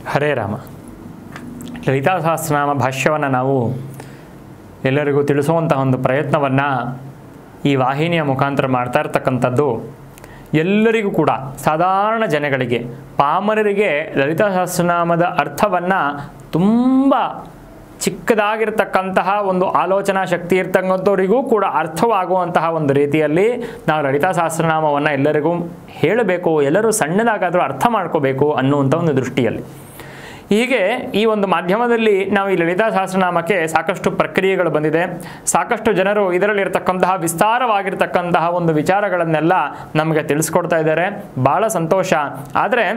ಹರೇ ರಾಮ ಲಲಿತಾ ಸಹಸ್ರನಾಮ ಭಾಷ್ಯವನ್ನು ನಾವು ಎಲ್ಲರಿಗೂ ತಿಳಿಸುವಂತಹ ಒಂದು ಪ್ರಯತ್ನವನ್ನು ಈ ವಾಹಿನಿಯ ಮುಖಾಂತರ ಮಾಡ್ತಾ ಇರ್ತಕ್ಕಂಥದ್ದು ಎಲ್ಲರಿಗೂ ಕೂಡ ಸಾಧಾರಣ ಜನಗಳಿಗೆ ಪಾಮರರಿಗೆ ಲಲಿತಾ ಸಹಸ್ರನಾಮದ ಅರ್ಥವನ್ನು ತುಂಬ ಚಿಕ್ಕದಾಗಿರ್ತಕ್ಕಂತಹ ಒಂದು ಆಲೋಚನಾ ಶಕ್ತಿ ಇರ್ತಕ್ಕಂಥವರಿಗೂ ಕೂಡ ಅರ್ಥವಾಗುವಂತಹ ಒಂದು ರೀತಿಯಲ್ಲಿ ನಾವು ಲಲಿತಾ ಸಹಸ್ರನಾಮವನ್ನು ಎಲ್ಲರಿಗೂ ಹೇಳಬೇಕು ಎಲ್ಲರೂ ಸಣ್ಣದಾಗಾದರೂ ಅರ್ಥ ಮಾಡ್ಕೋಬೇಕು ಅನ್ನುವಂಥ ಒಂದು ದೃಷ್ಟಿಯಲ್ಲಿ ಹೀಗೆ ಈ ಒಂದು ಮಾಧ್ಯಮದಲ್ಲಿ ನಾವು ಈ ಲಲಿತಾ ಸಹಸ್ರನಾಮಕ್ಕೆ ಸಾಕಷ್ಟು ಪ್ರಕ್ರಿಯೆಗಳು ಬಂದಿದೆ ಸಾಕಷ್ಟು ಜನರು ಇದರಲ್ಲಿರ್ತಕ್ಕಂತಹ ವಿಸ್ತಾರವಾಗಿರ್ತಕ್ಕಂತಹ ಒಂದು ವಿಚಾರಗಳನ್ನೆಲ್ಲ ನಮಗೆ ತಿಳಿಸ್ಕೊಡ್ತಾ ಇದ್ದಾರೆ ಭಾಳ ಸಂತೋಷ ಆದರೆ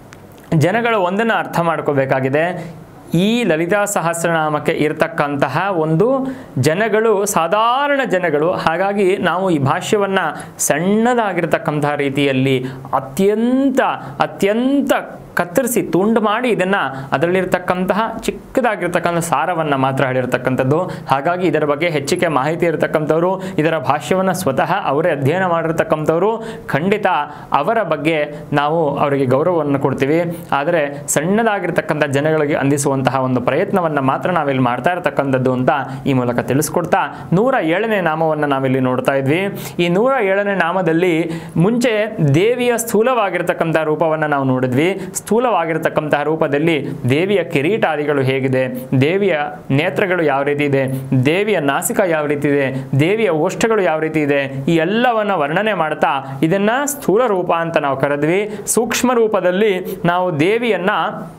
ಜನಗಳು ಒಂದನ್ನು ಅರ್ಥ ಮಾಡ್ಕೋಬೇಕಾಗಿದೆ ಈ ಲಲಿತಾ ಸಹಸ್ರನಾಮಕ್ಕೆ ಇರತಕ್ಕಂತಹ ಒಂದು ಜನಗಳು ಸಾಧಾರಣ ಜನಗಳು ಹಾಗಾಗಿ ನಾವು ಈ ಭಾಷ್ಯವನ್ನು ಸಣ್ಣದಾಗಿರ್ತಕ್ಕಂತಹ ರೀತಿಯಲ್ಲಿ ಅತ್ಯಂತ ಅತ್ಯಂತ ಕತ್ತರಿಸಿ ತುಂಡು ಮಾಡಿ ಇದನ್ನು ಅದರಲ್ಲಿರ್ತಕ್ಕಂತಹ ಚಿಕ್ಕದಾಗಿರ್ತಕ್ಕಂಥ ಸಾರವನ್ನು ಮಾತ್ರ ಹೇಳಿರ್ತಕ್ಕಂಥದ್ದು ಹಾಗಾಗಿ ಇದರ ಬಗ್ಗೆ ಹೆಚ್ಚಿಗೆ ಮಾಹಿತಿ ಇರತಕ್ಕಂಥವ್ರು ಇದರ ಭಾಷ್ಯವನ್ನು ಸ್ವತಃ ಅವರೇ ಅಧ್ಯಯನ ಮಾಡಿರ್ತಕ್ಕಂಥವ್ರು ಖಂಡಿತ ಅವರ ಬಗ್ಗೆ ನಾವು ಅವರಿಗೆ ಗೌರವವನ್ನು ಕೊಡ್ತೀವಿ ಆದರೆ ಸಣ್ಣದಾಗಿರ್ತಕ್ಕಂಥ ಜನಗಳಿಗೆ ಅಂದಿಸುವಂತಹ ಒಂದು ಪ್ರಯತ್ನವನ್ನು ಮಾತ್ರ ನಾವಿಲ್ಲಿ ಮಾಡ್ತಾ ಇರತಕ್ಕಂಥದ್ದು ಅಂತ ಈ ಮೂಲಕ ತಿಳಿಸ್ಕೊಡ್ತಾ ನೂರ ಏಳನೇ ನಾಮವನ್ನು ನಾವಿಲ್ಲಿ ನೋಡ್ತಾ ಇದ್ವಿ ಈ ನೂರ ಏಳನೇ ನಾಮದಲ್ಲಿ ಮುಂಚೆ ದೇವಿಯ ಸ್ಥೂಲವಾಗಿರ್ತಕ್ಕಂಥ ರೂಪವನ್ನು ನಾವು ನೋಡಿದ್ವಿ ಸ್ಥೂಲವಾಗಿರ್ತಕ್ಕಂತಹ ರೂಪದಲ್ಲಿ ದೇವಿಯ ಕಿರೀಟಾದಿಗಳು ಹೇಗಿದೆ ದೇವಿಯ ನೇತ್ರಗಳು ಯಾವ ರೀತಿ ಇದೆ ದೇವಿಯ ನಾಸಿಕ ಯಾವ ರೀತಿ ಇದೆ ದೇವಿಯ ಓಷ್ಠಗಳು ಯಾವ ರೀತಿ ಇದೆ ಈ ಎಲ್ಲವನ್ನು ವರ್ಣನೆ ಮಾಡ್ತಾ ಇದನ್ನ ಸ್ಥೂಲ ರೂಪ ಅಂತ ನಾವು ಕರೆದ್ವಿ ಸೂಕ್ಷ್ಮ ರೂಪದಲ್ಲಿ ನಾವು ದೇವಿಯನ್ನ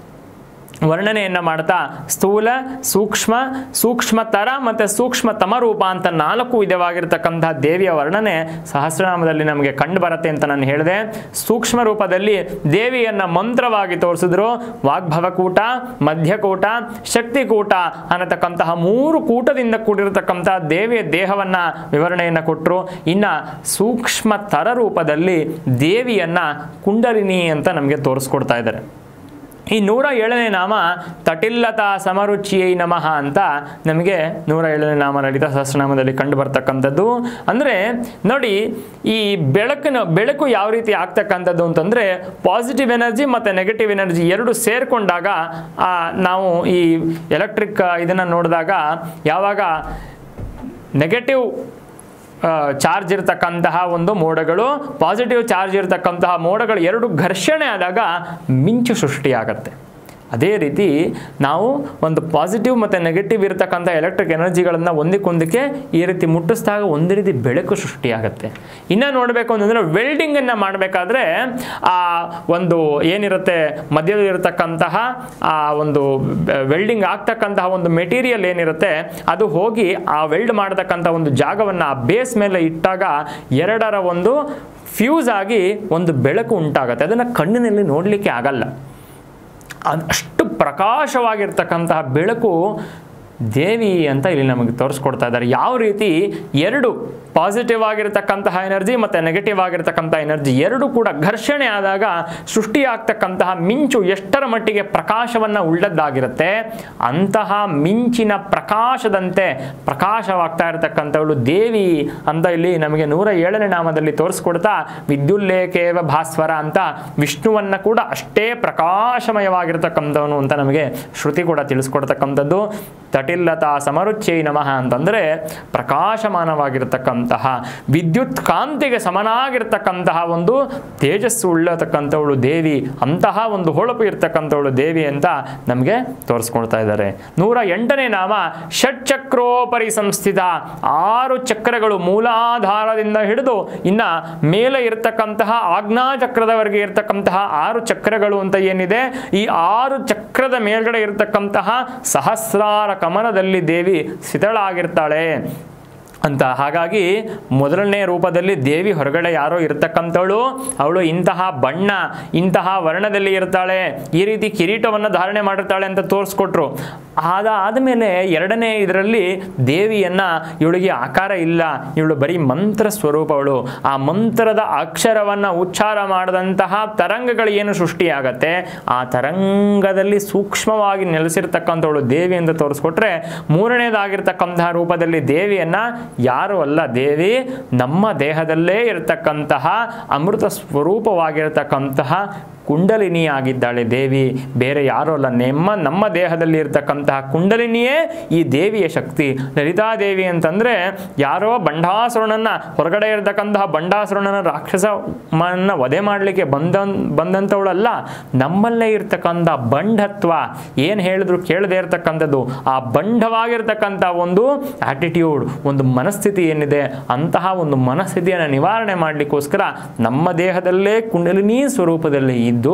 ವರ್ಣನೆಯನ್ನು ಮಾಡ್ತಾ ಸ್ಥೂಲ ಸೂಕ್ಷ್ಮ ಸೂಕ್ಷ್ಮತರ ಮತ್ತು ಸೂಕ್ಷ್ಮತಮ ರೂಪ ಅಂತ ನಾಲ್ಕು ವಿಧವಾಗಿರ್ತಕ್ಕಂಥ ದೇವಿಯ ವರ್ಣನೆ ಸಹಸ್ರನಾಮದಲ್ಲಿ ನಮಗೆ ಕಂಡು ಬರುತ್ತೆ ಅಂತ ನಾನು ಹೇಳಿದೆ ಸೂಕ್ಷ್ಮ ರೂಪದಲ್ಲಿ ದೇವಿಯನ್ನು ಮಂತ್ರವಾಗಿ ತೋರಿಸಿದ್ರು ವಾಗ್ಭವಕೂಟ ಮಧ್ಯಕೂಟ ಶಕ್ತಿಕೂಟ ಅನ್ನತಕ್ಕಂತಹ ಮೂರು ಕೂಟದಿಂದ ಕೂಡಿರತಕ್ಕಂತಹ ದೇವಿಯ ದೇಹವನ್ನು ವಿವರಣೆಯನ್ನು ಕೊಟ್ಟರು ಇನ್ನು ಸೂಕ್ಷ್ಮತರ ರೂಪದಲ್ಲಿ ದೇವಿಯನ್ನು ಕುಂಡಲಿನಿ ಅಂತ ನಮಗೆ ತೋರಿಸ್ಕೊಡ್ತಾ ಇದ್ದಾರೆ ಈ ನೂರ ಏಳನೇ ನಾಮ ತಟಿಲ್ಲತಾ ಸಮರುಚಿಯೈ ನಮಃ ಅಂತ ನಮಗೆ ನೂರ ಏಳನೇ ನಾಮ ಲಲಿತಾ ಸಹಸ್ರನಾಮದಲ್ಲಿ ಕಂಡು ಬರ್ತಕ್ಕಂಥದ್ದು ಅಂದರೆ ನೋಡಿ ಈ ಬೆಳಕಿನ ಬೆಳಕು ಯಾವ ರೀತಿ ಆಗ್ತಕ್ಕಂಥದ್ದು ಅಂತಂದರೆ ಪಾಸಿಟಿವ್ ಎನರ್ಜಿ ಮತ್ತು ನೆಗೆಟಿವ್ ಎನರ್ಜಿ ಎರಡು ಸೇರಿಕೊಂಡಾಗ ನಾವು ಈ ಎಲೆಕ್ಟ್ರಿಕ್ ಇದನ್ನು ನೋಡಿದಾಗ ಯಾವಾಗ ನೆಗೆಟಿವ್ ಚಾರ್ಜ್ ಇರತಕ್ಕಂತಹ ಒಂದು ಮೋಡಗಳು ಪಾಸಿಟಿವ್ ಚಾರ್ಜ್ ಇರತಕ್ಕಂತಹ ಮೋಡಗಳು ಎರಡು ಘರ್ಷಣೆ ಆದಾಗ ಮಿಂಚು ಸೃಷ್ಟಿಯಾಗತ್ತೆ ಅದೇ ರೀತಿ ನಾವು ಒಂದು ಪಾಸಿಟಿವ್ ಮತ್ತು ನೆಗೆಟಿವ್ ಇರತಕ್ಕಂಥ ಎಲೆಕ್ಟ್ರಿಕ್ ಎನರ್ಜಿಗಳನ್ನು ಒಂದಕ್ಕೊಂದಕ್ಕೆ ಈ ರೀತಿ ಮುಟ್ಟಿಸಿದಾಗ ಒಂದು ರೀತಿ ಬೆಳಕು ಸೃಷ್ಟಿಯಾಗುತ್ತೆ ಇನ್ನು ನೋಡಬೇಕು ಅಂತಂದರೆ ವೆಲ್ಡಿಂಗನ್ನು ಮಾಡಬೇಕಾದ್ರೆ ಆ ಒಂದು ಏನಿರುತ್ತೆ ಮಧ್ಯದಲ್ಲಿರತಕ್ಕಂತಹ ಆ ಒಂದು ವೆಲ್ಡಿಂಗ್ ಆಗ್ತಕ್ಕಂತಹ ಒಂದು ಮೆಟೀರಿಯಲ್ ಏನಿರುತ್ತೆ ಅದು ಹೋಗಿ ಆ ವೆಲ್ಡ್ ಮಾಡತಕ್ಕಂಥ ಒಂದು ಜಾಗವನ್ನು ಆ ಬೇಸ್ ಮೇಲೆ ಇಟ್ಟಾಗ ಎರಡರ ಒಂದು ಫ್ಯೂಸ್ ಆಗಿ ಒಂದು ಬೆಳಕು ಉಂಟಾಗುತ್ತೆ ಅದನ್ನು ಕಣ್ಣಿನಲ್ಲಿ ನೋಡಲಿಕ್ಕೆ ಆಗಲ್ಲ ಅಷ್ಟು ಪ್ರಕಾಶವಾಗಿರ್ತಕ್ಕಂತಹ ಬೆಳಕು ದೇವಿ ಅಂತ ಇಲ್ಲಿ ನಮಗೆ ತೋರಿಸ್ಕೊಡ್ತಾ ಇದ್ದಾರೆ ಯಾವ ರೀತಿ ಎರಡು ಪಾಸಿಟಿವ್ ಆಗಿರ್ತಕ್ಕಂತಹ ಎನರ್ಜಿ ಮತ್ತು ನೆಗೆಟಿವ್ ಆಗಿರ್ತಕ್ಕಂಥ ಎನರ್ಜಿ ಎರಡು ಕೂಡ ಘರ್ಷಣೆ ಆದಾಗ ಸೃಷ್ಟಿಯಾಗ್ತಕ್ಕಂತಹ ಮಿಂಚು ಎಷ್ಟರ ಮಟ್ಟಿಗೆ ಪ್ರಕಾಶವನ್ನು ಉಳ್ಳದ್ದಾಗಿರುತ್ತೆ ಅಂತಹ ಮಿಂಚಿನ ಪ್ರಕಾಶದಂತೆ ಪ್ರಕಾಶವಾಗ್ತಾ ಇರತಕ್ಕಂಥವಳು ದೇವಿ ಅಂತ ಇಲ್ಲಿ ನಮಗೆ ನೂರ ಏಳನೇ ನಾಮದಲ್ಲಿ ತೋರಿಸ್ಕೊಡ್ತಾ ವಿದ್ಯುಲ್ಲೇಖೇವ ಭಾಸ್ವರ ಅಂತ ವಿಷ್ಣುವನ್ನು ಕೂಡ ಅಷ್ಟೇ ಪ್ರಕಾಶಮಯವಾಗಿರ್ತಕ್ಕಂಥವನು ಅಂತ ನಮಗೆ ಶ್ರುತಿ ಕೂಡ ತಿಳಿಸ್ಕೊಡ್ತಕ್ಕಂಥದ್ದು ತಟಿಲ್ಲತಾ ಸಮರುಚ್ಯೈ ನಮಃ ಅಂತಂದರೆ ಪ್ರಕಾಶಮಾನವಾಗಿರ್ತಕ್ಕಂತಹ ವಿದ್ಯುತ್ ಕಾಂತಿಗೆ ಸಮನಾಗಿರ್ತಕ್ಕಂತಹ ಒಂದು ತೇಜಸ್ಸು ಉಳ್ಳತಕ್ಕಂಥವಳು ದೇವಿ ಅಂತಹ ಒಂದು ಹೊಳಪು ಇರ್ತಕ್ಕಂಥವಳು ದೇವಿ ಅಂತ ನಮಗೆ ತೋರಿಸ್ಕೊಳ್ತಾ ಇದ್ದಾರೆ ನೂರ ಎಂಟನೇ ನಾಮ ಷಟ್ಚಕ್ರೋಪರಿ ಸಂಸ್ಥಿತ ಆರು ಚಕ್ರಗಳು ಮೂಲಾಧಾರದಿಂದ ಹಿಡಿದು ಇನ್ನ ಮೇಲೆ ಇರತಕ್ಕಂತಹ ಆಜ್ಞಾಚಕ್ರದವರೆಗೆ ಇರತಕ್ಕಂತಹ ಆರು ಚಕ್ರಗಳು ಅಂತ ಏನಿದೆ ಈ ಆರು ಚಕ್ರದ ಮೇಲ್ಗಡೆ ಇರತಕ್ಕಂತಹ ಸಹಸ್ರಾರ ಕಮಲದಲ್ಲಿ ದೇವಿ ಸ್ಥಿತಳಾಗಿರ್ತಾಳೆ ಅಂತ ಹಾಗಾಗಿ ಮೊದಲನೇ ರೂಪದಲ್ಲಿ ದೇವಿ ಹೊರಗಡೆ ಯಾರೋ ಇರತಕ್ಕಂಥವಳು ಅವಳು ಇಂತಹ ಬಣ್ಣ ಇಂತಹ ವರ್ಣದಲ್ಲಿ ಇರ್ತಾಳೆ ಈ ರೀತಿ ಕಿರೀಟವನ್ನು ಧಾರಣೆ ಮಾಡಿರ್ತಾಳೆ ಅಂತ ತೋರಿಸ್ಕೊಟ್ರು ಅದಾದ ಮೇಲೆ ಎರಡನೇ ಇದರಲ್ಲಿ ದೇವಿಯನ್ನ ಇವಳಿಗೆ ಆಕಾರ ಇಲ್ಲ ಇವಳು ಬರೀ ಮಂತ್ರ ಸ್ವರೂಪವಳು ಆ ಮಂತ್ರದ ಅಕ್ಷರವನ್ನು ಉಚ್ಚಾರ ಮಾಡಿದಂತಹ ತರಂಗಗಳು ಏನು ಸೃಷ್ಟಿಯಾಗತ್ತೆ ಆ ತರಂಗದಲ್ಲಿ ಸೂಕ್ಷ್ಮವಾಗಿ ನೆಲೆಸಿರ್ತಕ್ಕಂಥವಳು ದೇವಿ ಅಂತ ತೋರಿಸ್ಕೊಟ್ರೆ ಮೂರನೇದಾಗಿರ್ತಕ್ಕಂತಹ ರೂಪದಲ್ಲಿ ದೇವಿಯನ್ನ ಯಾರು ಅಲ್ಲ ದೇವಿ ನಮ್ಮ ದೇಹದಲ್ಲೇ ಇರತಕ್ಕಂತಹ ಅಮೃತ ಸ್ವರೂಪವಾಗಿರತಕ್ಕಂತಹ ಕುಂಡಲಿನಿ ಆಗಿದ್ದಾಳೆ ದೇವಿ ಬೇರೆ ಯಾರೂ ಅಲ್ಲ ನಮ್ಮ ನಮ್ಮ ದೇಹದಲ್ಲಿ ಇರ್ತಕ್ಕಂತಹ ಕುಂಡಲಿನಿಯೇ ಈ ದೇವಿಯ ಶಕ್ತಿ ಲಲಿತಾದೇವಿ ಅಂತಂದರೆ ಯಾರೋ ಬಂಡಾಸುರನನ್ನ ಹೊರಗಡೆ ಇರತಕ್ಕಂತಹ ಬಂಡಾಸುರನನ್ನ ರಾಕ್ಷಸಮನ್ನ ವಧೆ ಮಾಡಲಿಕ್ಕೆ ಬಂದ ಬಂದಂಥವಳಲ್ಲ ನಮ್ಮಲ್ಲೇ ಇರ್ತಕ್ಕಂಥ ಬಂಢತ್ವ ಏನು ಹೇಳಿದ್ರು ಕೇಳದೇ ಇರತಕ್ಕಂಥದ್ದು ಆ ಬಂಢವಾಗಿರ್ತಕ್ಕಂಥ ಒಂದು ಆಟಿಟ್ಯೂಡ್ ಒಂದು ಮನಸ್ಥಿತಿ ಏನಿದೆ ಅಂತಹ ಒಂದು ಮನಸ್ಥಿತಿಯನ್ನು ನಿವಾರಣೆ ಮಾಡಲಿಕ್ಕೋಸ್ಕರ ನಮ್ಮ ದೇಹದಲ್ಲೇ ಕುಂಡಲಿನಿ ಸ್ವರೂಪದಲ್ಲಿ ಇದ್ದು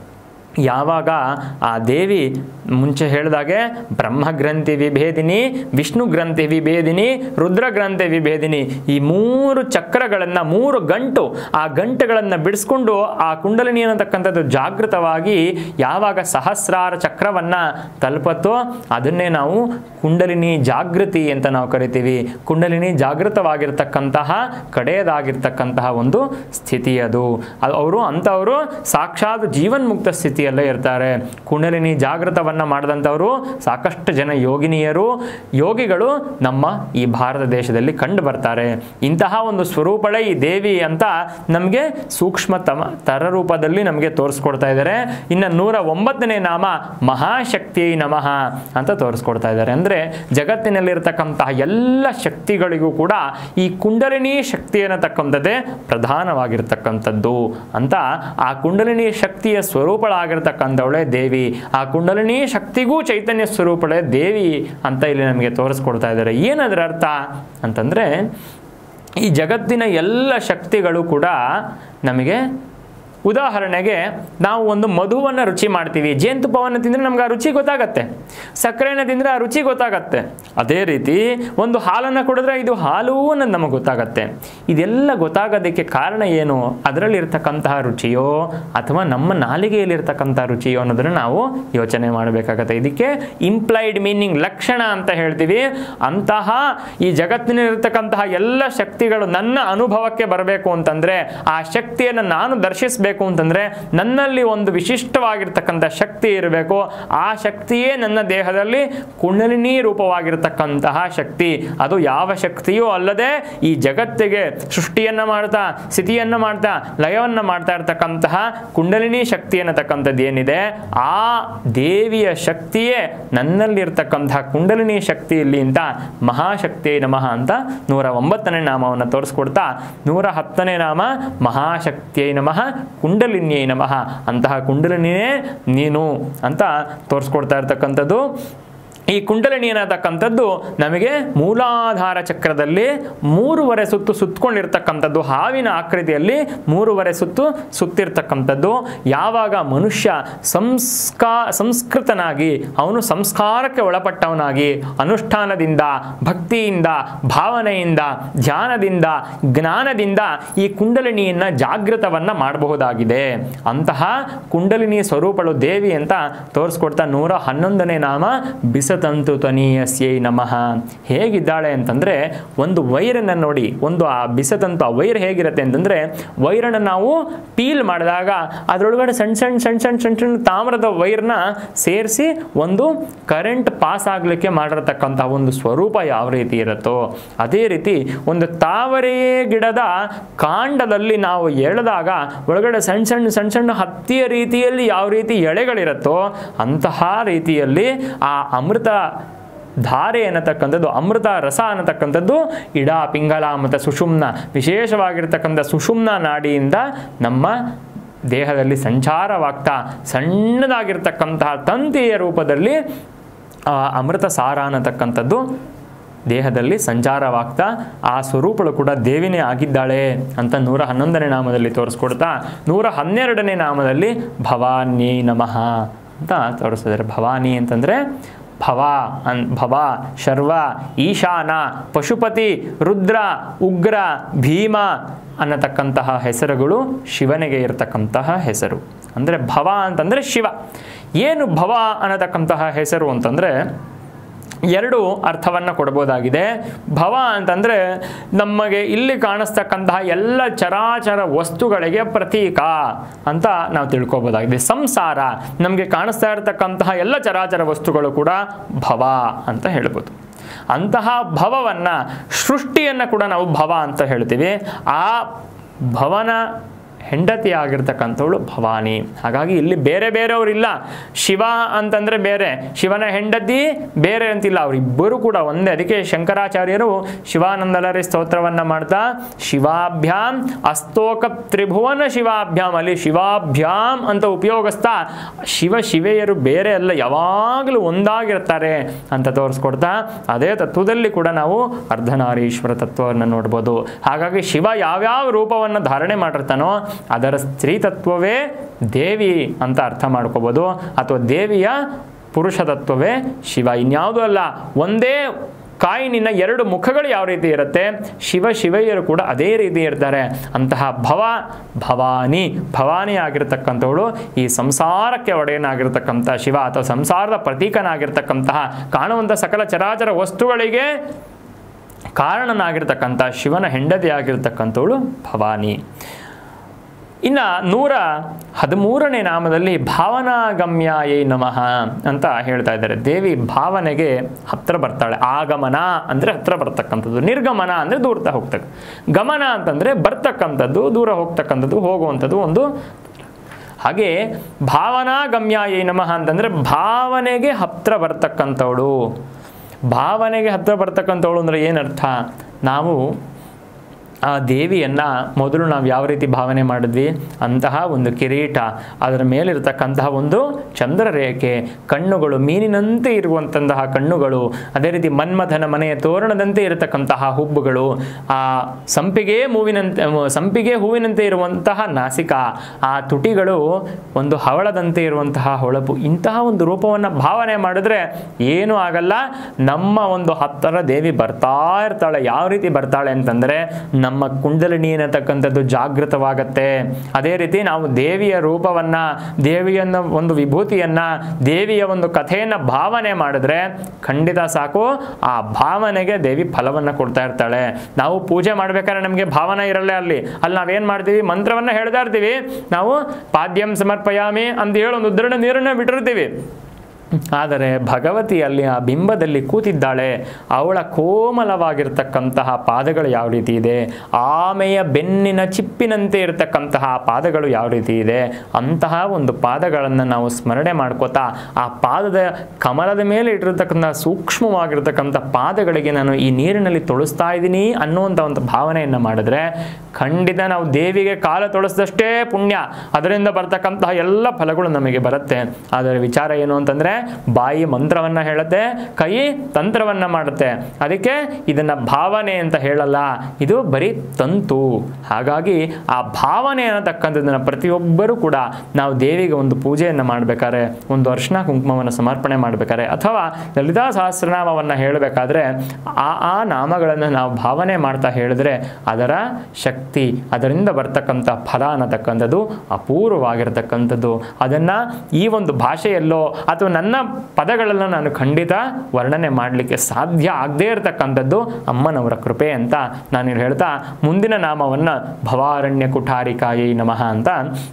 ಯಾವಾಗ ಆ ದೇವಿ ಮುಂಚೆ ಹೇಳಿದಾಗೆ ಬ್ರಹ್ಮಗ್ರಂಥಿ ವಿಭೇದಿನಿ ವಿಷ್ಣು ಗ್ರಂಥಿ ವಿಭೇದಿನಿ ರುದ್ರ ಗ್ರಂಥಿ ವಿಭೇದಿನಿ ಈ ಮೂರು ಚಕ್ರಗಳನ್ನು ಮೂರು ಗಂಟು ಆ ಗಂಟೆಗಳನ್ನು ಬಿಡಿಸ್ಕೊಂಡು ಆ ಕುಂಡಲಿನಿ ಅನ್ನತಕ್ಕಂಥದ್ದು ಜಾಗೃತವಾಗಿ ಯಾವಾಗ ಸಹಸ್ರಾರ ಚಕ್ರವನ್ನು ತಲುಪತ್ತೋ ಅದನ್ನೇ ನಾವು ಕುಂಡಲಿನಿ ಜಾಗೃತಿ ಅಂತ ನಾವು ಕರಿತೀವಿ ಕುಂಡಲಿನಿ ಜಾಗೃತವಾಗಿರ್ತಕ್ಕಂತಹ ಕಡೆಯದಾಗಿರ್ತಕ್ಕಂತಹ ಒಂದು ಸ್ಥಿತಿ ಅದು ಅದು ಅವರು ಅಂಥವರು ಸಾಕ್ಷಾತ್ ಜೀವನ್ಮುಕ್ತ ಸ್ಥಿತಿಯಲ್ಲೇ ಇರ್ತಾರೆ ಕುಂಡಲಿನಿ ಜಾಗೃತವನ್ನು ಮಾಡಿದಂಥವರು ಸಾಕಷ್ಟು ಜನ ಯೋಗಿನಿಯರು ಯೋಗಿಗಳು ನಮ್ಮ ಈ ಭಾರತ ದೇಶದಲ್ಲಿ ಕಂಡು ಬರ್ತಾರೆ ಇಂತಹ ಒಂದು ಸ್ವರೂಪಳೇ ಈ ದೇವಿ ಅಂತ ನಮಗೆ ಸೂಕ್ಷ್ಮ ತಮ ತರ ರೂಪದಲ್ಲಿ ನಮಗೆ ತೋರಿಸ್ಕೊಡ್ತಾ ಇದ್ದಾರೆ ಇನ್ನು ನೂರ ಒಂಬತ್ತನೇ ನಾಮ ಮಹಾಶಕ್ತಿ ನಮಃ ಅಂತ ತೋರಿಸ್ಕೊಡ್ತಾ ಇದ್ದಾರೆ ಅಂದರೆ ಜಗತ್ತಿನಲ್ಲಿರ್ತಕ್ಕಂತಹ ಎಲ್ಲ ಶಕ್ತಿಗಳಿಗೂ ಕೂಡ ಈ ಕುಂಡಲಿನಿ ಶಕ್ತಿ ಅನ್ನತಕ್ಕಂಥದ್ದೇ ಪ್ರಧಾನವಾಗಿರ್ತಕ್ಕಂಥದ್ದು ಅಂತ ಆ ಕುಂಡಲಿನಿ ಶಕ್ತಿಯ ಸ್ವರೂಪಳಾಗಿರ್ತಕ್ಕಂಥವಳೇ ದೇವಿ ಆ ಕುಂಡಲಿನಿ ಶಕ್ತಿಗೂ ಚೈತನ್ಯ ಸ್ವರೂಪಳೇ ದೇವಿ ಅಂತ ಇಲ್ಲಿ ನಮಗೆ ತೋರಿಸ್ಕೊಡ್ತಾ ಇದ್ದಾರೆ ಏನದರ ಅರ್ಥ ಅಂತಂದರೆ ಈ ಜಗತ್ತಿನ ಎಲ್ಲ ಶಕ್ತಿಗಳು ಕೂಡ ನಮಗೆ ಉದಾಹರಣೆಗೆ ನಾವು ಒಂದು ಮಧುವನ್ನು ರುಚಿ ಮಾಡ್ತೀವಿ ಜೇನುತುಪ್ಪವನ್ನು ತಿಂದರೆ ನಮ್ಗೆ ಆ ರುಚಿ ಗೊತ್ತಾಗತ್ತೆ ಸಕ್ಕರೆನ ತಿಂದರೆ ಆ ರುಚಿ ಗೊತ್ತಾಗತ್ತೆ ಅದೇ ರೀತಿ ಒಂದು ಹಾಲನ್ನು ಕುಡಿದ್ರೆ ಇದು ಹಾಲು ಅನ್ನೋದು ನಮಗೆ ಗೊತ್ತಾಗತ್ತೆ ಇದೆಲ್ಲ ಗೊತ್ತಾಗೋದಕ್ಕೆ ಕಾರಣ ಏನು ಅದರಲ್ಲಿ ಇರ್ತಕ್ಕಂತಹ ರುಚಿಯೋ ಅಥವಾ ನಮ್ಮ ನಾಲಿಗೆಯಲ್ಲಿರ್ತಕ್ಕಂಥ ರುಚಿಯೋ ಅನ್ನೋದನ್ನು ನಾವು ಯೋಚನೆ ಮಾಡಬೇಕಾಗತ್ತೆ ಇದಕ್ಕೆ ಇಂಪ್ಲೈಡ್ ಮೀನಿಂಗ್ ಲಕ್ಷಣ ಅಂತ ಹೇಳ್ತೀವಿ ಅಂತಹ ಈ ಜಗತ್ತಿನಲ್ಲಿರ್ತಕ್ಕಂತಹ ಎಲ್ಲ ಶಕ್ತಿಗಳು ನನ್ನ ಅನುಭವಕ್ಕೆ ಬರಬೇಕು ಅಂತಂದರೆ ಆ ಶಕ್ತಿಯನ್ನು ನಾನು ದರ್ಶಿಸಬೇಕು ಅಂತಂದರೆ ನನ್ನಲ್ಲಿ ಒಂದು ವಿಶಿಷ್ಟವಾಗಿರ್ತಕ್ಕಂಥ ಶಕ್ತಿ ಇರಬೇಕು ಆ ಶಕ್ತಿಯೇ ನನ್ನ ದೇಹದಲ್ಲಿ ಕುಂಡಲಿನಿ ರೂಪವಾಗಿರ್ತಕ್ಕಂತಹ ಶಕ್ತಿ ಅದು ಯಾವ ಶಕ್ತಿಯೂ ಅಲ್ಲದೆ ಈ ಜಗತ್ತಿಗೆ ಸೃಷ್ಟಿಯನ್ನು ಮಾಡ್ತಾ ಸ್ಥಿತಿಯನ್ನು ಮಾಡ್ತಾ ಲಯವನ್ನು ಮಾಡ್ತಾ ಇರ್ತಕ್ಕಂತಹ ಕುಂಡಲಿನಿ ಶಕ್ತಿ ಅನ್ನತಕ್ಕಂಥದ್ದು ಏನಿದೆ ಆ ದೇವಿಯ ಶಕ್ತಿಯೇ ನನ್ನಲ್ಲಿರ್ತಕ್ಕಂತಹ ಕುಂಡಲಿನಿ ಶಕ್ತಿಯಲ್ಲಿ ಅಂತ ಮಹಾಶಕ್ತಿ ನಮಃ ಅಂತ ನೂರ ಒಂಬತ್ತನೇ ನಾಮವನ್ನು ತೋರಿಸ್ಕೊಡ್ತಾ ನೂರ ಹತ್ತನೇ ನಾಮ ಮಹಾಶಕ್ತಿಯೈ ನಮಃ ಕುಂಡಲಿನ್ಯೈ ನಮಃ ಅಂತಹ ಕುಂಡಲಿನಿಯೇ ನೀನು ಅಂತ ತೋರಿಸ್ಕೊಡ್ತಾ ಇರ್ತಕ್ಕಂಥದ್ದು ಈ ಕುಂಡಲಿನಿ ಅನ್ನತಕ್ಕಂಥದ್ದು ನಮಗೆ ಮೂಲಾಧಾರ ಚಕ್ರದಲ್ಲಿ ಮೂರುವರೆ ಸುತ್ತು ಸುತ್ತಕೊಂಡಿರ್ತಕ್ಕಂಥದ್ದು ಹಾವಿನ ಆಕೃತಿಯಲ್ಲಿ ಮೂರುವರೆ ಸುತ್ತು ಸುತ್ತಿರ್ತಕ್ಕಂಥದ್ದು ಯಾವಾಗ ಮನುಷ್ಯ ಸಂಸ್ಕಾ ಸಂಸ್ಕೃತನಾಗಿ ಅವನು ಸಂಸ್ಕಾರಕ್ಕೆ ಒಳಪಟ್ಟವನಾಗಿ ಅನುಷ್ಠಾನದಿಂದ ಭಕ್ತಿಯಿಂದ ಭಾವನೆಯಿಂದ ಧ್ಯಾನದಿಂದ ಜ್ಞಾನದಿಂದ ಈ ಕುಂಡಲಿನಿಯನ್ನು ಜಾಗೃತವನ್ನು ಮಾಡಬಹುದಾಗಿದೆ ಅಂತಹ ಕುಂಡಲಿನಿ ಸ್ವರೂಪಳು ದೇವಿ ಅಂತ ತೋರಿಸ್ಕೊಡ್ತಾ ನೂರ ಹನ್ನೊಂದನೇ ನಾಮ ಬಿಸತಂತು ತನೀಯಸ್ಯೈ ನಮಃ ಹೇಗಿದ್ದಾಳೆ ಅಂತಂದರೆ ಒಂದು ವೈರನ್ನು ನೋಡಿ ಒಂದು ಆ ಬಿಸತಂತು ಆ ವೈರ್ ಹೇಗಿರುತ್ತೆ ಅಂತಂದರೆ ವೈರನ್ನು ನಾವು ಪೀಲ್ ಮಾಡಿದಾಗ ಅದರೊಳಗಡೆ ಸಣ್ಣ ಸಣ್ಣ ಸಣ್ಣ ಸಣ್ಣ ಸಣ್ಣ ಸಣ್ಣ ತಾಮ್ರದ ವೈರ್ನ ಸೇರಿಸಿ ಒಂದು ಕರೆಂಟ್ ಪಾಸ್ ಆಗಲಿಕ್ಕೆ ಮಾಡಿರತಕ್ಕಂಥ ಒಂದು ಸ್ವರೂಪ ಯಾವ ರೀತಿ ಇರುತ್ತೋ ಅದೇ ರೀತಿ ಒಂದು ತಾವರೆ ಗಿಡದ ಕಾಂಡದಲ್ಲಿ ನಾವು ಎಳೆದಾಗ ಒಳಗಡೆ ಸಣ್ಣ ಸಣ್ಣ ಸಣ್ಣ ಸಣ್ಣ ಹತ್ತಿಯ ರೀತಿಯಲ್ಲಿ ಯಾವ ರೀತಿ ಎಳೆಗಳಿರುತ್ತೋ ಅಂತಹ ರೀತಿಯಲ್ಲಿ ಆ ಅಮೃತ ಧಾರೆ ಅನ್ನತಕ್ಕಂಥದ್ದು ಅಮೃತ ರಸ ಅನ್ನತಕ್ಕಂಥದ್ದು ಇಡ ಪಿಂಗಲ ಮತ್ತು ಸುಷುಮ್ನ ವಿಶೇಷವಾಗಿರ್ತಕ್ಕಂಥ ಸುಷುಮ್ನ ನಾಡಿಯಿಂದ ನಮ್ಮ ದೇಹದಲ್ಲಿ ಸಂಚಾರವಾಗ್ತಾ ಸಣ್ಣದಾಗಿರ್ತಕ್ಕಂತಹ ತಂತಿಯ ರೂಪದಲ್ಲಿ ಆ ಅಮೃತ ಸಾರ ಅನ್ನತಕ್ಕಂಥದ್ದು ದೇಹದಲ್ಲಿ ಸಂಚಾರವಾಗ್ತಾ ಆ ಸ್ವರೂಪಳು ಕೂಡ ದೇವಿನೇ ಆಗಿದ್ದಾಳೆ ಅಂತ ನೂರ ಹನ್ನೊಂದನೇ ನಾಮದಲ್ಲಿ ತೋರಿಸ್ಕೊಡ್ತಾ ನೂರ ಹನ್ನೆರಡನೇ ನಾಮದಲ್ಲಿ ಭವಾನಿ ನಮಃ ಅಂತ ತೋರಿಸ್ತಿದ್ದಾರೆ ಭವಾನಿ ಅಂತಂದರೆ ಭವ ಅನ್ ಭವ ಶರ್ವ ಈಶಾನ ಪಶುಪತಿ ರುದ್ರ ಉಗ್ರ ಭೀಮ ಅನ್ನತಕ್ಕಂತಹ ಹೆಸರುಗಳು ಶಿವನಿಗೆ ಇರತಕ್ಕಂತಹ ಹೆಸರು ಅಂದರೆ ಭವ ಅಂತಂದರೆ ಶಿವ ಏನು ಭವ ಅನ್ನತಕ್ಕಂತಹ ಹೆಸರು ಅಂತಂದರೆ ಎರಡು ಅರ್ಥವನ್ನು ಕೊಡ್ಬೋದಾಗಿದೆ ಭವ ಅಂತಂದರೆ ನಮಗೆ ಇಲ್ಲಿ ಕಾಣಿಸ್ತಕ್ಕಂತಹ ಎಲ್ಲ ಚರಾಚರ ವಸ್ತುಗಳಿಗೆ ಪ್ರತೀಕ ಅಂತ ನಾವು ತಿಳ್ಕೊಬೋದಾಗಿದೆ ಸಂಸಾರ ನಮಗೆ ಕಾಣಿಸ್ತಾ ಇರತಕ್ಕಂತಹ ಎಲ್ಲ ಚರಾಚರ ವಸ್ತುಗಳು ಕೂಡ ಭವ ಅಂತ ಹೇಳ್ಬೋದು ಅಂತಹ ಭವವನ್ನು ಸೃಷ್ಟಿಯನ್ನು ಕೂಡ ನಾವು ಭವ ಅಂತ ಹೇಳ್ತೀವಿ ಆ ಭವನ ಹೆಂಡತಿ ಆಗಿರ್ತಕ್ಕಂಥವಳು ಭವಾನಿ ಹಾಗಾಗಿ ಇಲ್ಲಿ ಬೇರೆ ಬೇರೆಯವರಿಲ್ಲ ಶಿವ ಅಂತಂದರೆ ಬೇರೆ ಶಿವನ ಹೆಂಡತಿ ಬೇರೆ ಅಂತಿಲ್ಲ ಅವರಿಬ್ಬರು ಕೂಡ ಒಂದೇ ಅದಕ್ಕೆ ಶಂಕರಾಚಾರ್ಯರು ಶಿವಾನಂದಲರಿ ಸ್ತೋತ್ರವನ್ನು ಮಾಡ್ತಾ ಶಿವಾಭ್ಯಾಂ ಅಸ್ತೋಕ ತ್ರಿಭುವನ ಶಿವಾಭ್ಯಾಮ್ ಅಲ್ಲಿ ಶಿವಾಭ್ಯಾಮ್ ಅಂತ ಉಪಯೋಗಿಸ್ತಾ ಶಿವ ಶಿವೆಯರು ಬೇರೆ ಅಲ್ಲ ಯಾವಾಗಲೂ ಒಂದಾಗಿರ್ತಾರೆ ಅಂತ ತೋರಿಸ್ಕೊಡ್ತಾ ಅದೇ ತತ್ವದಲ್ಲಿ ಕೂಡ ನಾವು ಅರ್ಧನಾರೀಶ್ವರ ತತ್ವವನ್ನು ನೋಡ್ಬೋದು ಹಾಗಾಗಿ ಶಿವ ಯಾವ್ಯಾವ ರೂಪವನ್ನು ಧಾರಣೆ ಮಾಡಿರ್ತಾನೋ ಅದರ ಸ್ತ್ರೀ ತತ್ವವೇ ದೇವಿ ಅಂತ ಅರ್ಥ ಮಾಡ್ಕೋಬೋದು ಅಥವಾ ದೇವಿಯ ಪುರುಷ ತತ್ವವೇ ಶಿವ ಇನ್ಯಾವುದೂ ಅಲ್ಲ ಒಂದೇ ಕಾಯಿನಿನ ಎರಡು ಮುಖಗಳು ಯಾವ ರೀತಿ ಇರುತ್ತೆ ಶಿವ ಶಿವಯ್ಯರು ಕೂಡ ಅದೇ ರೀತಿ ಇರ್ತಾರೆ ಅಂತಹ ಭವ ಭವಾನಿ ಭವಾನಿ ಆಗಿರ್ತಕ್ಕಂಥವಳು ಈ ಸಂಸಾರಕ್ಕೆ ಒಡೆಯನಾಗಿರ್ತಕ್ಕಂಥ ಶಿವ ಅಥವಾ ಸಂಸಾರದ ಪ್ರತೀಕನಾಗಿರ್ತಕ್ಕಂತಹ ಕಾಣುವಂಥ ಸಕಲ ಚರಾಚರ ವಸ್ತುಗಳಿಗೆ ಕಾರಣನಾಗಿರ್ತಕ್ಕಂಥ ಶಿವನ ಹೆಂಡತಿಯಾಗಿರ್ತಕ್ಕಂಥವಳು ಭವಾನಿ ಇನ್ನು ನೂರ ಹದಿಮೂರನೇ ನಾಮದಲ್ಲಿ ಭಾವನಾಗಮ್ಯಾಯೇ ನಮಃ ಅಂತ ಹೇಳ್ತಾ ಇದ್ದಾರೆ ದೇವಿ ಭಾವನೆಗೆ ಹತ್ರ ಬರ್ತಾಳೆ ಆಗಮನ ಅಂದರೆ ಹತ್ರ ಬರ್ತಕ್ಕಂಥದ್ದು ನಿರ್ಗಮನ ಅಂದರೆ ದೂರ ಹೋಗ್ತಕ್ಕ ಗಮನ ಅಂತಂದರೆ ಬರ್ತಕ್ಕಂಥದ್ದು ದೂರ ಹೋಗ್ತಕ್ಕಂಥದ್ದು ಹೋಗುವಂಥದ್ದು ಒಂದು ಹಾಗೆ ಭಾವನಾಗಮ್ಯಾಯೇ ನಮಃ ಅಂತಂದರೆ ಭಾವನೆಗೆ ಹತ್ರ ಬರ್ತಕ್ಕಂಥವಳು ಭಾವನೆಗೆ ಹತ್ರ ಬರ್ತಕ್ಕಂಥವಳು ಅಂದರೆ ಏನರ್ಥ ನಾವು ಆ ದೇವಿಯನ್ನು ಮೊದಲು ನಾವು ಯಾವ ರೀತಿ ಭಾವನೆ ಮಾಡಿದ್ವಿ ಅಂತಹ ಒಂದು ಕಿರೀಟ ಅದರ ಮೇಲಿರ್ತಕ್ಕಂತಹ ಒಂದು ಚಂದ್ರರೇಖೆ ಕಣ್ಣುಗಳು ಮೀನಿನಂತೆ ಇರುವಂತಹ ಕಣ್ಣುಗಳು ಅದೇ ರೀತಿ ಮನ್ಮಥನ ಮನೆಯ ತೋರಣದಂತೆ ಇರತಕ್ಕಂತಹ ಹುಬ್ಬುಗಳು ಆ ಸಂಪಿಗೆ ಮೂವಿನಂತೆ ಸಂಪಿಗೆ ಹೂವಿನಂತೆ ಇರುವಂತಹ ನಾಸಿಕ ಆ ತುಟಿಗಳು ಒಂದು ಹವಳದಂತೆ ಇರುವಂತಹ ಹೊಳಪು ಇಂತಹ ಒಂದು ರೂಪವನ್ನು ಭಾವನೆ ಮಾಡಿದ್ರೆ ಏನೂ ಆಗಲ್ಲ ನಮ್ಮ ಒಂದು ಹತ್ತರ ದೇವಿ ಬರ್ತಾ ಇರ್ತಾಳೆ ಯಾವ ರೀತಿ ಬರ್ತಾಳೆ ಅಂತಂದರೆ ನಮ್ಮ ಕುಂಡಲಿನಿ ಅನ್ನತಕ್ಕಂಥದ್ದು ಜಾಗೃತವಾಗತ್ತೆ ಅದೇ ರೀತಿ ನಾವು ದೇವಿಯ ರೂಪವನ್ನ ದೇವಿಯನ್ನ ಒಂದು ವಿಭೂತಿಯನ್ನ ದೇವಿಯ ಒಂದು ಕಥೆಯನ್ನ ಭಾವನೆ ಮಾಡಿದ್ರೆ ಖಂಡಿತ ಸಾಕು ಆ ಭಾವನೆಗೆ ದೇವಿ ಫಲವನ್ನ ಕೊಡ್ತಾ ಇರ್ತಾಳೆ ನಾವು ಪೂಜೆ ಮಾಡ್ಬೇಕಾದ್ರೆ ನಮಗೆ ಭಾವನೆ ಇರಲ್ಲ ಅಲ್ಲಿ ಅಲ್ಲಿ ನಾವೇನ್ ಮಾಡ್ತೀವಿ ಮಂತ್ರವನ್ನ ಹೇಳ್ತಾ ಇರ್ತೀವಿ ನಾವು ಪಾದ್ಯಂ ಸಮರ್ಪಯಾಮಿ ಅಂತ ಹೇಳಿ ಒಂದು ಉದ್ರಣ ನೀರನ್ನ ಬಿಟ್ಟಿರ್ತೀವಿ ಆದರೆ ಭಗವತಿ ಅಲ್ಲಿ ಆ ಬಿಂಬದಲ್ಲಿ ಕೂತಿದ್ದಾಳೆ ಅವಳ ಕೋಮಲವಾಗಿರ್ತಕ್ಕಂತಹ ಪಾದಗಳು ಯಾವ ರೀತಿ ಇದೆ ಆಮೆಯ ಬೆನ್ನಿನ ಚಿಪ್ಪಿನಂತೆ ಇರತಕ್ಕಂತಹ ಪಾದಗಳು ಯಾವ ರೀತಿ ಇದೆ ಅಂತಹ ಒಂದು ಪಾದಗಳನ್ನು ನಾವು ಸ್ಮರಣೆ ಮಾಡ್ಕೋತಾ ಆ ಪಾದದ ಕಮಲದ ಮೇಲೆ ಇಟ್ಟಿರ್ತಕ್ಕಂಥ ಸೂಕ್ಷ್ಮವಾಗಿರ್ತಕ್ಕಂಥ ಪಾದಗಳಿಗೆ ನಾನು ಈ ನೀರಿನಲ್ಲಿ ತೊಳಸ್ತಾ ಇದ್ದೀನಿ ಅನ್ನುವಂಥ ಒಂದು ಭಾವನೆಯನ್ನು ಮಾಡಿದ್ರೆ ಖಂಡಿತ ನಾವು ದೇವಿಗೆ ಕಾಲ ತೊಳಸಿದಷ್ಟೇ ಪುಣ್ಯ ಅದರಿಂದ ಬರ್ತಕ್ಕಂತಹ ಎಲ್ಲ ಫಲಗಳು ನಮಗೆ ಬರುತ್ತೆ ಅದರ ವಿಚಾರ ಏನು ಅಂತಂದ್ರೆ ಬಾಯಿ ಮಂತ್ರವನ್ನ ಹೇಳುತ್ತೆ ಕೈ ತಂತ್ರವನ್ನ ಮಾಡುತ್ತೆ ಅದಕ್ಕೆ ಇದನ್ನ ಭಾವನೆ ಅಂತ ಹೇಳಲ್ಲ ಇದು ಬರೀ ತಂತು ಹಾಗಾಗಿ ಆ ಭಾವನೆ ಅನ್ನತಕ್ಕಂಥದ್ದನ್ನ ಪ್ರತಿಯೊಬ್ಬರೂ ಕೂಡ ನಾವು ದೇವಿಗೆ ಒಂದು ಪೂಜೆಯನ್ನು ಮಾಡಬೇಕಾದ್ರೆ ಒಂದು ಅರ್ಶನ ಕುಂಕುಮವನ್ನು ಸಮರ್ಪಣೆ ಮಾಡಬೇಕಾದ್ರೆ ಅಥವಾ ಲಲಿತಾ ಸಹಸ್ರನಾಮವನ್ನು ಹೇಳಬೇಕಾದ್ರೆ ಆ ಆ ನಾಮಗಳನ್ನು ನಾವು ಭಾವನೆ ಮಾಡ್ತಾ ಹೇಳಿದ್ರೆ ಅದರ ಶಕ್ತಿ ಅದರಿಂದ ಬರ್ತಕ್ಕಂಥ ಫಲ ಅನ್ನತಕ್ಕಂಥದ್ದು ಅಪೂರ್ವವಾಗಿರ್ತಕ್ಕಂಥದ್ದು ಅದನ್ನು ಈ ಒಂದು ಭಾಷೆಯಲ್ಲೋ ಅಥವಾ ನನ್ನ ಪದಗಳಲ್ಲೋ ನಾನು ಖಂಡಿತ ವರ್ಣನೆ ಮಾಡಲಿಕ್ಕೆ ಸಾಧ್ಯ ಆಗದೇ ಇರತಕ್ಕಂಥದ್ದು ಅಮ್ಮನವರ ಕೃಪೆ ಅಂತ ನಾನು ಇಲ್ಲಿ ಹೇಳ್ತಾ ಮುಂದಿನ ನಾಮವನ್ನು ಭವಾರಣ್ಯ ಕುಠಾರಿಕಾಯಿ ನಮಃ ಅಂತ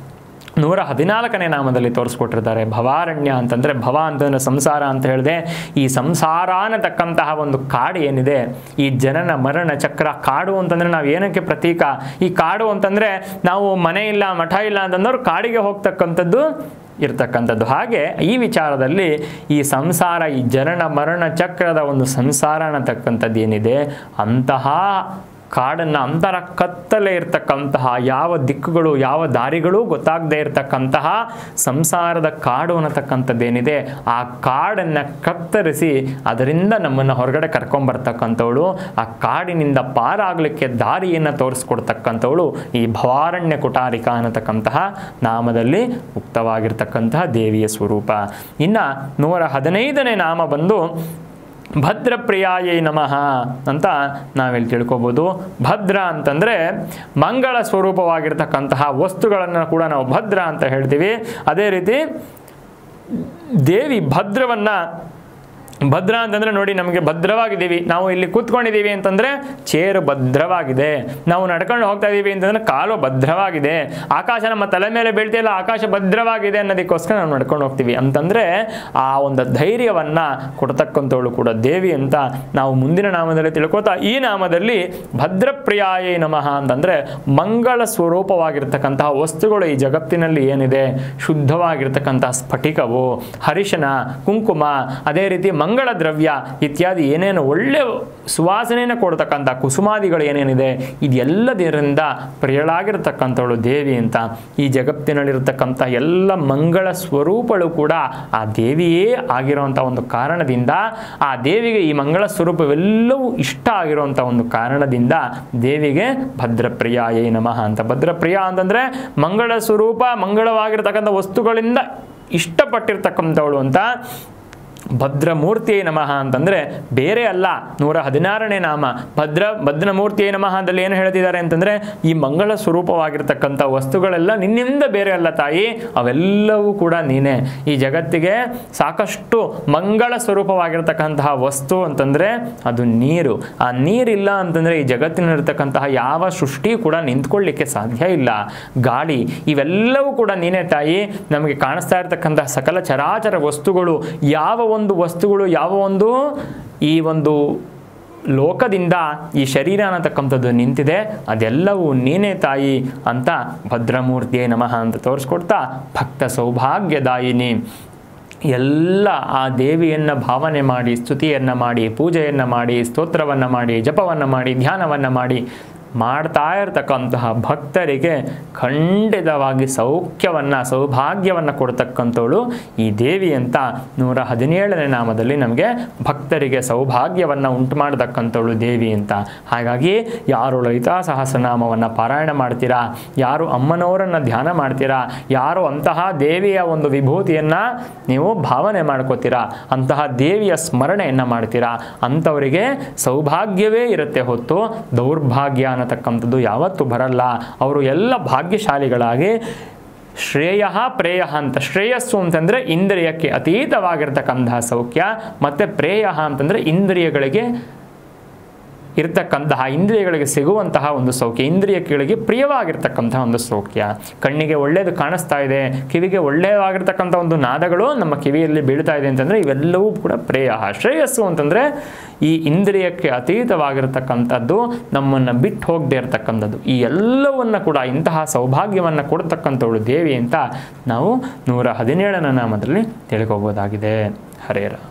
ನೂರ ಹದಿನಾಲ್ಕನೇ ನಾಮದಲ್ಲಿ ತೋರಿಸ್ಕೊಟ್ಟಿರ್ತಾರೆ ಭವಾರಣ್ಯ ಅಂತಂದರೆ ಭವ ಅಂತಂದ್ರೆ ಸಂಸಾರ ಅಂತ ಹೇಳಿದೆ ಈ ಸಂಸಾರ ಅನ್ನತಕ್ಕಂತಹ ಒಂದು ಕಾಡು ಏನಿದೆ ಈ ಜನನ ಮರಣ ಚಕ್ರ ಕಾಡು ಅಂತಂದರೆ ನಾವು ಏನಕ್ಕೆ ಪ್ರತೀಕ ಈ ಕಾಡು ಅಂತಂದರೆ ನಾವು ಮನೆ ಇಲ್ಲ ಮಠ ಇಲ್ಲ ಅಂತಂದವ್ರು ಕಾಡಿಗೆ ಹೋಗ್ತಕ್ಕಂಥದ್ದು ಇರ್ತಕ್ಕಂಥದ್ದು ಹಾಗೆ ಈ ವಿಚಾರದಲ್ಲಿ ಈ ಸಂಸಾರ ಈ ಜನನ ಮರಣ ಚಕ್ರದ ಒಂದು ಸಂಸಾರ ಅನ್ನತಕ್ಕಂಥದ್ದು ಏನಿದೆ ಅಂತಹ ಕಾಡನ್ನು ಅಂತರ ಕತ್ತಲೆ ಇರ್ತಕ್ಕಂತಹ ಯಾವ ದಿಕ್ಕುಗಳು ಯಾವ ದಾರಿಗಳೂ ಗೊತ್ತಾಗದೇ ಇರತಕ್ಕಂತಹ ಸಂಸಾರದ ಕಾಡು ಅನ್ನತಕ್ಕಂಥದ್ದೇನಿದೆ ಆ ಕಾಡನ್ನು ಕತ್ತರಿಸಿ ಅದರಿಂದ ನಮ್ಮನ್ನು ಹೊರಗಡೆ ಕರ್ಕೊಂಬರ್ತಕ್ಕಂಥವಳು ಆ ಕಾಡಿನಿಂದ ಪಾರಾಗಲಿಕ್ಕೆ ದಾರಿಯನ್ನು ತೋರಿಸ್ಕೊಡ್ತಕ್ಕಂಥವಳು ಈ ಭವಾರಣ್ಯ ಕುಟಾರಿಕಾ ಅನ್ನತಕ್ಕಂತಹ ನಾಮದಲ್ಲಿ ಉಕ್ತವಾಗಿರ್ತಕ್ಕಂತಹ ದೇವಿಯ ಸ್ವರೂಪ ಇನ್ನು ನೂರ ಹದಿನೈದನೇ ನಾಮ ಬಂದು ಭದ್ರಪ್ರಿಯಾಯೈ ನಮಃ ಅಂತ ನಾವಿಲ್ಲಿ ತಿಳ್ಕೊಬೋದು ಭದ್ರ ಅಂತಂದರೆ ಮಂಗಳ ಸ್ವರೂಪವಾಗಿರ್ತಕ್ಕಂತಹ ವಸ್ತುಗಳನ್ನು ಕೂಡ ನಾವು ಭದ್ರ ಅಂತ ಹೇಳ್ತೀವಿ ಅದೇ ರೀತಿ ದೇವಿ ಭದ್ರವನ್ನು ಭದ್ರ ಅಂತಂದ್ರೆ ನೋಡಿ ನಮಗೆ ಭದ್ರವಾಗಿದ್ದೀವಿ ನಾವು ಇಲ್ಲಿ ಕೂತ್ಕೊಂಡಿದ್ದೀವಿ ಅಂತಂದ್ರೆ ಚೇರು ಭದ್ರವಾಗಿದೆ ನಾವು ನಡ್ಕೊಂಡು ಹೋಗ್ತಾ ಇದ್ದೀವಿ ಅಂತಂದ್ರೆ ಕಾಲು ಭದ್ರವಾಗಿದೆ ಆಕಾಶ ನಮ್ಮ ತಲೆ ಮೇಲೆ ಬೀಳ್ತಿಲ್ಲ ಆಕಾಶ ಭದ್ರವಾಗಿದೆ ಅನ್ನೋದಕ್ಕೋಸ್ಕರ ನಾವು ನಡ್ಕೊಂಡು ಹೋಗ್ತೀವಿ ಅಂತಂದ್ರೆ ಆ ಒಂದು ಧೈರ್ಯವನ್ನ ಕೊಡ್ತಕ್ಕಂಥವಳು ಕೂಡ ದೇವಿ ಅಂತ ನಾವು ಮುಂದಿನ ನಾಮದಲ್ಲಿ ತಿಳ್ಕೊತಾ ಈ ನಾಮದಲ್ಲಿ ಭದ್ರಪ್ರಿಯಾಯೇ ನಮಃ ಅಂತಂದ್ರೆ ಮಂಗಳ ಸ್ವರೂಪವಾಗಿರ್ತಕ್ಕಂತಹ ವಸ್ತುಗಳು ಈ ಜಗತ್ತಿನಲ್ಲಿ ಏನಿದೆ ಶುದ್ಧವಾಗಿರ್ತಕ್ಕಂತಹ ಸ್ಫಟಿಕವು ಹರಿಶನ ಕುಂಕುಮ ಅದೇ ರೀತಿ ಮಂಗಳ ದ್ರವ್ಯ ಇತ್ಯಾದಿ ಏನೇನು ಒಳ್ಳೆ ಸುವಾಸನೆಯನ್ನು ಕೊಡ್ತಕ್ಕಂಥ ಕುಸುಮಾದಿಗಳು ಏನೇನಿದೆ ಇದೆಲ್ಲದರಿಂದ ಪ್ರಿಯಳಾಗಿರ್ತಕ್ಕಂಥವಳು ದೇವಿ ಅಂತ ಈ ಜಗತ್ತಿನಲ್ಲಿರ್ತಕ್ಕಂಥ ಎಲ್ಲ ಮಂಗಳ ಸ್ವರೂಪಗಳು ಕೂಡ ಆ ದೇವಿಯೇ ಆಗಿರುವಂಥ ಒಂದು ಕಾರಣದಿಂದ ಆ ದೇವಿಗೆ ಈ ಮಂಗಳ ಸ್ವರೂಪವೆಲ್ಲವೂ ಇಷ್ಟ ಆಗಿರುವಂಥ ಒಂದು ಕಾರಣದಿಂದ ದೇವಿಗೆ ಭದ್ರಪ್ರಿಯಾಯೇ ನಮಃ ಅಂತ ಭದ್ರಪ್ರಿಯ ಅಂತಂದ್ರೆ ಮಂಗಳ ಸ್ವರೂಪ ಮಂಗಳವಾಗಿರ್ತಕ್ಕಂಥ ವಸ್ತುಗಳಿಂದ ಇಷ್ಟಪಟ್ಟಿರ್ತಕ್ಕಂಥವಳು ಅಂತ ಭದ್ರಮೂರ್ತಿಯೇ ನಮಃ ಅಂತಂದರೆ ಬೇರೆ ಅಲ್ಲ ನೂರ ಹದಿನಾರನೇ ನಾಮ ಭದ್ರ ಭದ್ರಮೂರ್ತಿಯೇ ನಮಃ ಅಂದಲ್ಲಿ ಏನು ಹೇಳ್ತಿದ್ದಾರೆ ಅಂತಂದರೆ ಈ ಮಂಗಳ ಸ್ವರೂಪವಾಗಿರ್ತಕ್ಕಂಥ ವಸ್ತುಗಳೆಲ್ಲ ನಿನ್ನಿಂದ ಬೇರೆ ಅಲ್ಲ ತಾಯಿ ಅವೆಲ್ಲವೂ ಕೂಡ ನೀನೇ ಈ ಜಗತ್ತಿಗೆ ಸಾಕಷ್ಟು ಮಂಗಳ ಸ್ವರೂಪವಾಗಿರ್ತಕ್ಕಂತಹ ವಸ್ತು ಅಂತಂದರೆ ಅದು ನೀರು ಆ ನೀರಿಲ್ಲ ಅಂತಂದರೆ ಈ ಜಗತ್ತಿನಲ್ಲಿರ್ತಕ್ಕಂತಹ ಯಾವ ಸೃಷ್ಟಿ ಕೂಡ ನಿಂತ್ಕೊಳ್ಳಿಕ್ಕೆ ಸಾಧ್ಯ ಇಲ್ಲ ಗಾಳಿ ಇವೆಲ್ಲವೂ ಕೂಡ ನೀನೇ ತಾಯಿ ನಮಗೆ ಕಾಣಿಸ್ತಾ ಇರತಕ್ಕಂತಹ ಸಕಲ ಚರಾಚರ ವಸ್ತುಗಳು ಯಾವ ಒಂದು ವಸ್ತುಗಳು ಯಾವ ಒಂದು ಈ ಒಂದು ಲೋಕದಿಂದ ಈ ಶರೀರ ಅನ್ನತಕ್ಕಂಥದ್ದು ನಿಂತಿದೆ ಅದೆಲ್ಲವೂ ನೀನೇ ತಾಯಿ ಅಂತ ಭದ್ರಮೂರ್ತಿಯೇ ನಮಃ ಅಂತ ತೋರಿಸ್ಕೊಡ್ತಾ ಭಕ್ತ ಸೌಭಾಗ್ಯದಾಯಿನಿ ಎಲ್ಲ ಆ ದೇವಿಯನ್ನು ಭಾವನೆ ಮಾಡಿ ಸ್ತುತಿಯನ್ನು ಮಾಡಿ ಪೂಜೆಯನ್ನು ಮಾಡಿ ಸ್ತೋತ್ರವನ್ನು ಮಾಡಿ ಜಪವನ್ನು ಮಾಡಿ ಧ್ಯಾನವನ್ನು ಮಾಡಿ ಮಾಡ್ತಾ ಇರತಕ್ಕಂತಹ ಭಕ್ತರಿಗೆ ಖಂಡಿತವಾಗಿ ಸೌಖ್ಯವನ್ನು ಸೌಭಾಗ್ಯವನ್ನು ಕೊಡ್ತಕ್ಕಂಥವಳು ಈ ದೇವಿ ಅಂತ ನೂರ ಹದಿನೇಳನೇ ನಾಮದಲ್ಲಿ ನಮಗೆ ಭಕ್ತರಿಗೆ ಸೌಭಾಗ್ಯವನ್ನು ಉಂಟು ಮಾಡತಕ್ಕಂಥವಳು ದೇವಿ ಅಂತ ಹಾಗಾಗಿ ಯಾರು ಲಲಿತಾ ಸಹಸ್ರನಾಮವನ್ನು ಪಾರಾಯಣ ಮಾಡ್ತೀರಾ ಯಾರು ಅಮ್ಮನವರನ್ನು ಧ್ಯಾನ ಮಾಡ್ತೀರಾ ಯಾರು ಅಂತಹ ದೇವಿಯ ಒಂದು ವಿಭೂತಿಯನ್ನು ನೀವು ಭಾವನೆ ಮಾಡ್ಕೋತೀರಾ ಅಂತಹ ದೇವಿಯ ಸ್ಮರಣೆಯನ್ನು ಮಾಡ್ತೀರಾ ಅಂಥವರಿಗೆ ಸೌಭಾಗ್ಯವೇ ಇರುತ್ತೆ ಹೊತ್ತು ದೌರ್ಭಾಗ್ಯ ಅನ್ನತಕ್ಕಂಥದ್ದು ಯಾವತ್ತೂ ಬರಲ್ಲ ಅವರು ಎಲ್ಲ ಭಾಗ್ಯಶಾಲಿಗಳಾಗಿ ಶ್ರೇಯ ಪ್ರೇಯ ಅಂತ ಶ್ರೇಯಸ್ಸು ಅಂತಂದರೆ ಇಂದ್ರಿಯಕ್ಕೆ ಅತೀತವಾಗಿರ್ತಕ್ಕಂತಹ ಸೌಖ್ಯ ಮತ್ತು ಪ್ರೇಯ ಅಂತಂದರೆ ಇಂದ್ರಿಯಗಳಿಗೆ ಇರತಕ್ಕಂತಹ ಇಂದ್ರಿಯಗಳಿಗೆ ಸಿಗುವಂತಹ ಒಂದು ಸೌಖ್ಯ ಇಂದ್ರಿಯಗಳಿಗೆ ಪ್ರಿಯವಾಗಿರ್ತಕ್ಕಂತಹ ಒಂದು ಸೌಖ್ಯ ಕಣ್ಣಿಗೆ ಒಳ್ಳೆಯದು ಕಾಣಿಸ್ತಾ ಇದೆ ಕಿವಿಗೆ ಒಳ್ಳೆಯವಾಗಿರ್ತಕ್ಕಂಥ ಒಂದು ನಾದಗಳು ನಮ್ಮ ಕಿವಿಯಲ್ಲಿ ಬೀಳ್ತಾ ಇದೆ ಅಂತಂದರೆ ಇವೆಲ್ಲವೂ ಕೂಡ ಪ್ರೇಯ ಶ್ರೇಯಸ್ಸು ಅಂತಂದರೆ ಈ ಇಂದ್ರಿಯಕ್ಕೆ ಅತೀತವಾಗಿರ್ತಕ್ಕಂಥದ್ದು ನಮ್ಮನ್ನು ಬಿಟ್ಟು ಹೋಗದೆ ಇರತಕ್ಕಂಥದ್ದು ಈ ಎಲ್ಲವನ್ನು ಕೂಡ ಇಂತಹ ಸೌಭಾಗ್ಯವನ್ನು ಕೊಡ್ತಕ್ಕಂಥವಳು ದೇವಿ ಅಂತ ನಾವು ನೂರ ಹದಿನೇಳನ ನಾಮದಲ್ಲಿ ತಿಳ್ಕೊಬೋದಾಗಿದೆ ಹರೇರ